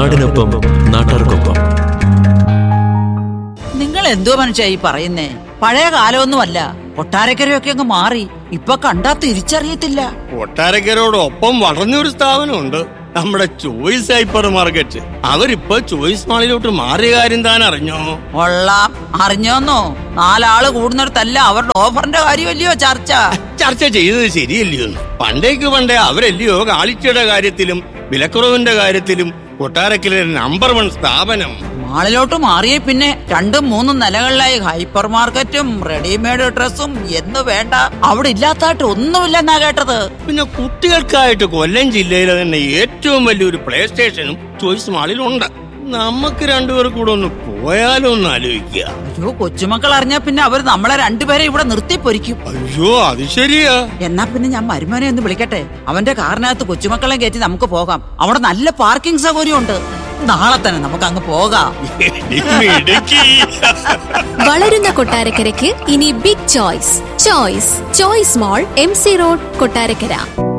നാടിനൊപ്പം നാട്ടാർക്കൊപ്പം നിങ്ങൾ എന്തോ മനുഷ്യ ഈ പറയുന്നേ പഴയ കാലമൊന്നുമല്ല കൊട്ടാരക്കരയൊക്കെ അങ്ങ് മാറി ഇപ്പൊ കണ്ടാ തിരിച്ചറിയത്തില്ല കൊട്ടാരക്കരോടൊപ്പം വളർന്നൊരു സ്ഥാപനമുണ്ട് നമ്മുടെ ചോയ്സ് ഹൈപ്പർ മാർക്കറ്റ് അവരിപ്പോ ചോയ്സ് മാളിലോട്ട് മാറിയ കാര്യം താൻ അറിഞ്ഞോ കൊള്ളാം അറിഞ്ഞോന്നോ നാലാള് കൂടുന്നിടത്തല്ല അവരുടെ ഓഫറിന്റെ കാര്യമല്ലയോ ചർച്ച ചർച്ച ചെയ്തത് ശരിയല്ലയോ എന്ന്? പണ്ടേക്ക് പണ്ടേ അവരല്ലയോ കാളിച്ചയുടെ കാര്യത്തിലും വിലക്കുറവിന്റെ കാര്യത്തിലും കൊട്ടാരക്കലെ നമ്പർ വൺ സ്ഥാപനം മാളിലോട്ട് മാറിയ പിന്നെ രണ്ടും മൂന്നും നിലകളിലായി ഹൈപ്പർ മാർക്കറ്റും റെഡിമെയ്ഡ് ഡ്രസ്സും എന്ന് വേണ്ട അവിടെ ഇല്ലാത്തായിട്ട് ഒന്നുമില്ലെന്നാ കേട്ടത് പിന്നെ കുട്ടികൾക്കായിട്ട് കൊല്ലം ജില്ലയിലെ തന്നെ ഏറ്റവും വലിയൊരു പ്ലേ സ്റ്റേഷനും ചോയ്സ് മാളിലുണ്ട് നമുക്ക് രണ്ടുപേർ കൂടെ ഒന്ന് പോയാലോ ഒന്ന് ആലോചിക്കുക അയ്യോ കൊച്ചുമക്കൾ അറിഞ്ഞാ പിന്നെ അവർ നമ്മളെ രണ്ടുപേരെ ഇവിടെ നിർത്തി പൊരിക്കും അയ്യോ അത് ശരിയാ എന്നാ പിന്നെ ഞാൻ മരുമോനെ ഒന്ന് വിളിക്കട്ടെ അവന്റെ കാറിനകത്ത് കൊച്ചുമക്കളെ കയറ്റി നമുക്ക് പോകാം അവിടെ നല്ല പാർക്കിംഗ് സൗകര്യം ഉണ്ട് നാളെ തന്നെ നമുക്ക് അങ്ങ് പോകാം മിടുക്കി വളരുന്ന കൊട്ടാരക്കരയ്ക്ക് ഇനി big choice choice choice mall M C road Kottarakkara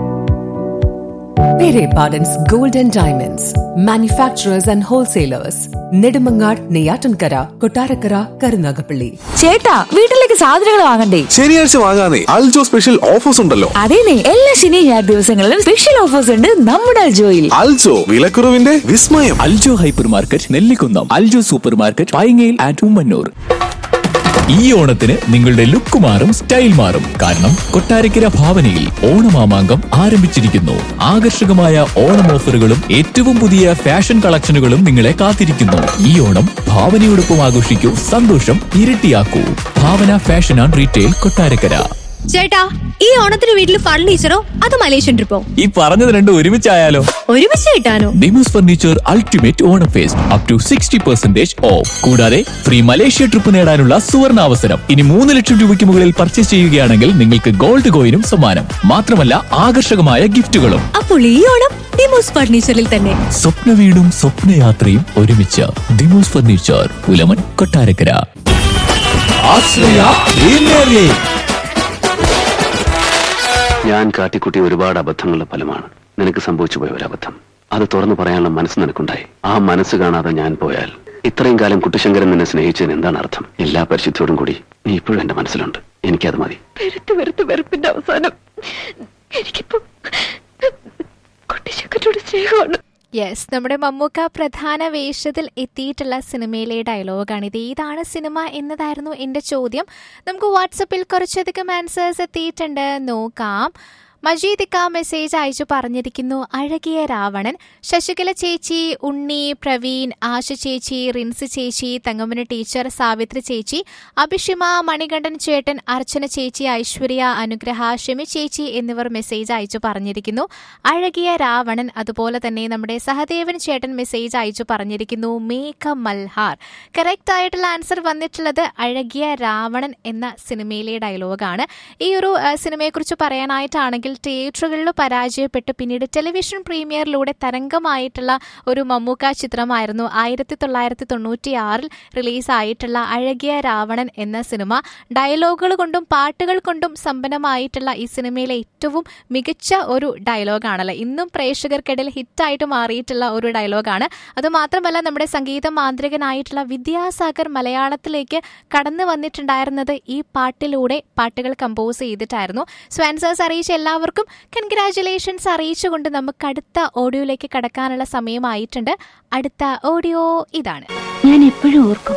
Pere Pardon's Gold and Diamonds, manufacturers and wholesalers, Nedumangad, Neyatankara, Kotarakara, Karunagapalli. ചേട്ടാ വീട്ടിലേക്ക് സാധനങ്ങൾ വാങ്ങണ്ടേ ശനിയാഴ്ച വാങ്ങാനേ അൽജോ സ്പെഷ്യൽ ഓഫേഴ്സ് ഉണ്ടല്ലോ അതേനെ എല്ലാ ശനി ഞായർ ദിവസങ്ങളിലും സ്പെഷ്യൽ ഓഫേഴ്സ് ഉണ്ട് നമ്മുടെ അൽജോയിൽ അൽജോ വിലക്കുറവിന്റെ വിസ്മയം Aljo hyper market Nellikkunnam Aljo super market പൈങ്ങയിൽ ആൻഡ് ഉമ്മന്നൂർ ഈ ഓണത്തിന് നിങ്ങളുടെ ലുക്ക് മാറും സ്റ്റൈൽ മാറും കാരണം കൊട്ടാരക്കര ഭാവനയിൽ ഓണമാമാങ്കം ആരംഭിച്ചിരിക്കുന്നു ആകർഷകമായ ഓണം ഓഫറുകളും ഏറ്റവും പുതിയ ഫാഷൻ കളക്ഷനുകളും നിങ്ങളെ കാത്തിരിക്കുന്നു ഈ ഓണം ഭാവനയോടൊപ്പം ആഘോഷിക്കൂ സന്തോഷം ഇരട്ടിയാക്കൂ Bhavana fashion and retail Kottarakkara ചേട്ടാ ഈ ഓണത്തിന് വീട്ടിൽ ഫർണിച്ചറോ അത് മലേഷ്യൻ ട്രിപ്പോ ഈ പറഞ്ഞത് രണ്ടും ഒരുമിച്ചായാലോ ഒരുമിച്ച് കിട്ടാനോ Demos furniture ultimate Onam fest up to sixty percentage off കൂടാതെ ഫ്രീ മലേഷ്യ ട്രിപ്പ് നേടാനുള്ള സുവർണ അവസരം ഇനി മൂന്ന് ലക്ഷം രൂപയ്ക്ക് മുകളിൽ പർച്ചേസ് ചെയ്യുകയാണെങ്കിൽ നിങ്ങൾക്ക് ഗോൾഡ് കോയിനും സമ്മാനം മാത്രമല്ല ആകർഷകമായ ഗിഫ്റ്റുകളും അപ്പോൾ ഈ ഓണം ഡിമോസ് ഫർണിച്ചറിൽ തന്നെ സ്വപ്ന വീടും സ്വപ്നയാത്രയും ഒരുമിച്ച് ദിമോസ് ഫർണിച്ചർ പുലമൻ കൊട്ടാരക്കര ഞാൻ കാട്ടിക്കുട്ടിയ ഒരുപാട് അബദ്ധങ്ങളുടെ ഫലമാണ് നിനക്ക് സംഭവിച്ചു പോയ ഒരു അബദ്ധം അത് തുറന്നു പറയാനുള്ള മനസ്സ് നിനക്കുണ്ടായി ആ മനസ്സ് കാണാതെ ഞാൻ പോയാൽ ഇത്രയും കാലം കുട്ടിശങ്കരൻ നിന്നെ സ്നേഹിച്ചതിന് എന്താണ് അർത്ഥം എല്ലാ പരിശുദ്ധിയോടും കൂടി നീ ഇപ്പോഴും എന്റെ മനസ്സിലുണ്ട് എനിക്കത് മതി വെറുത്ത് വെറുത്ത് വെറുപ്പിന്റെ അവസാനം എനിക്കിപ്പോ കുട്ടിശക്കറ്റോട് സ്നേഹമാണ് യെസ് നമ്മുടെ മമ്മൂക്ക പ്രധാന വേഷത്തിൽ എത്തിയിട്ടുള്ള സിനിമയിലെ ഡയലോഗാണ് ഇത് ഏതാണ് സിനിമ എന്നതായിരുന്നു എൻ്റെ ചോദ്യം നമുക്ക് വാട്സപ്പിൽ കുറച്ചധികം ആൻസേഴ്സ് എത്തിയിട്ടുണ്ട് നോക്കാം മജീദിക്ക മെസ്സേജ് അയച്ചു പറഞ്ഞിരിക്കുന്നു അഴകിയ രാവണൻ ശശികല ചേച്ചി ഉണ്ണി പ്രവീൺ ആശ ചേച്ചി റിൻസ് ചേച്ചി തങ്കമ്മന ടീച്ചർ സാവിത്രി ചേച്ചി അഭിഷിമ മണികണ്ഠൻ ചേട്ടൻ അർച്ചന ചേച്ചി ഐശ്വര്യ അനുഗ്രഹ ഷെമി ചേച്ചി എന്നിവർ മെസ്സേജ് അയച്ചു പറഞ്ഞിരിക്കുന്നു അഴകിയ രാവണൻ അതുപോലെ തന്നെ നമ്മുടെ സഹദേവൻ ചേട്ടൻ മെസ്സേജ് അയച്ചു പറഞ്ഞിരിക്കുന്നു മേഘ മൽഹാർ കറക്റ്റ് ആയിട്ടുള്ള ആൻസർ വന്നിട്ടുള്ളത് അഴകിയ രാവണൻ എന്ന സിനിമയിലെ ഡയലോഗാണ് ഈ ഒരു ആ, സിനിമയെക്കുറിച്ച് പറയാനായിട്ടാണെങ്കിൽ തിയേറ്ററുകളിൽ പരാജയപ്പെട്ട് പിന്നീട് ടെലിവിഷൻ പ്രീമിയറിലൂടെ തരംഗമായിട്ടുള്ള ഒരു മമ്മൂക്ക ചിത്രമായിരുന്നു ആയിരത്തി തൊള്ളായിരത്തി തൊണ്ണൂറ്റി ആറിൽ റിലീസായിട്ടുള്ള അഴകിയ രാവണൻ എന്ന സിനിമ ഡയലോഗുകൾ കൊണ്ടും പാട്ടുകൾ കൊണ്ടും സമ്പന്നമായിട്ടുള്ള ഈ സിനിമയിലെ ഏറ്റവും മികച്ച ഒരു ഡയലോഗാണല്ലോ ഇന്നും പ്രേക്ഷകർക്കിടയിൽ ഹിറ്റായിട്ട് മാറിയിട്ടുള്ള ഒരു ഡയലോഗാണ് അതുമാത്രമല്ല നമ്മുടെ സംഗീത മാന്ത്രികനായിട്ടുള്ള വിദ്യാസാഗർ മലയാളത്തിലേക്ക് കടന്നു വന്നിട്ടുണ്ടായിരുന്നത് ഈ പാട്ടിലൂടെ പാട്ടുകൾ കമ്പോസ് ചെയ്തിട്ടായിരുന്നു സോ ആൻസേഴ്സ് അറിയിച്ച എല്ലാവർക്കും കൺഗ്രാറ്റുലേഷൻസ് അറിയിച്ചുകൊണ്ട് നമുക്ക് അടുത്ത ഓഡിയോയിലേക്ക് കടക്കാനുള്ള സമയമായിട്ടുണ്ട് അടുത്ത ഓഡിയോ ഇതാണ് ഞാൻ എപ്പോഴും ഓർക്കും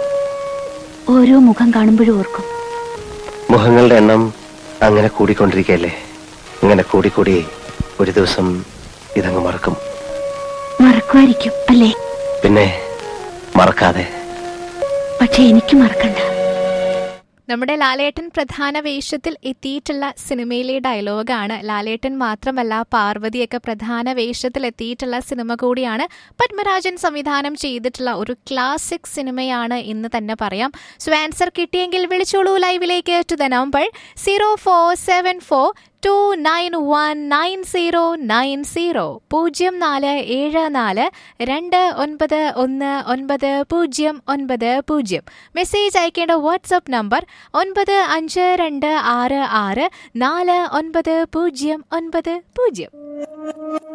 ഓരോ മുഖം കാണുമ്പോഴും ഓർക്കും മുഖങ്ങളുടെ എണ്ണം അങ്ങനെ കൂടിക്കൊണ്ടിരിക്കുകയല്ലേ അങ്ങനെ കൂടിക്കൂടി ഒരു ദിവസം ഇതങ്ങ് മറക്കും മറക്കുമായിരിക്കും അല്ലേ പിന്നെ മറക്കാതെ പക്ഷെ എനിക്ക് മറക്കണ്ട നമ്മുടെ ലാലേട്ടൻ പ്രധാന വേഷത്തിൽ എത്തിയിട്ടുള്ള സിനിമയിലെ ഡയലോഗാണ് ലാലേട്ടൻ മാത്രമല്ല പാർവതിയൊക്കെ പ്രധാന വേഷത്തിൽ എത്തിയിട്ടുള്ള സിനിമ കൂടിയാണ് പത്മരാജൻ സംവിധാനം ചെയ്തിട്ടുള്ള ഒരു ക്ലാസിക് സിനിമയാണ് എന്ന് തന്നെ പറയാം സോ ആൻസർ കിട്ടിയെങ്കിൽ വിളിച്ചോളൂ ലൈവിലേക്ക് to the number zero four seven four two nine one nine zero nine zero പൂജ്യം നാല് ഏഴ് നാല് രണ്ട് ഒൻപത് ഒന്ന് ഒൻപത് പൂജ്യം ഒൻപത് പൂജ്യം മെസ്സേജ് അയക്കേണ്ട വാട്സപ്പ് നമ്പർ ഒൻപത് അഞ്ച് രണ്ട് ആറ് ആറ് നാല് ഒൻപത് പൂജ്യം ഒൻപത് പൂജ്യം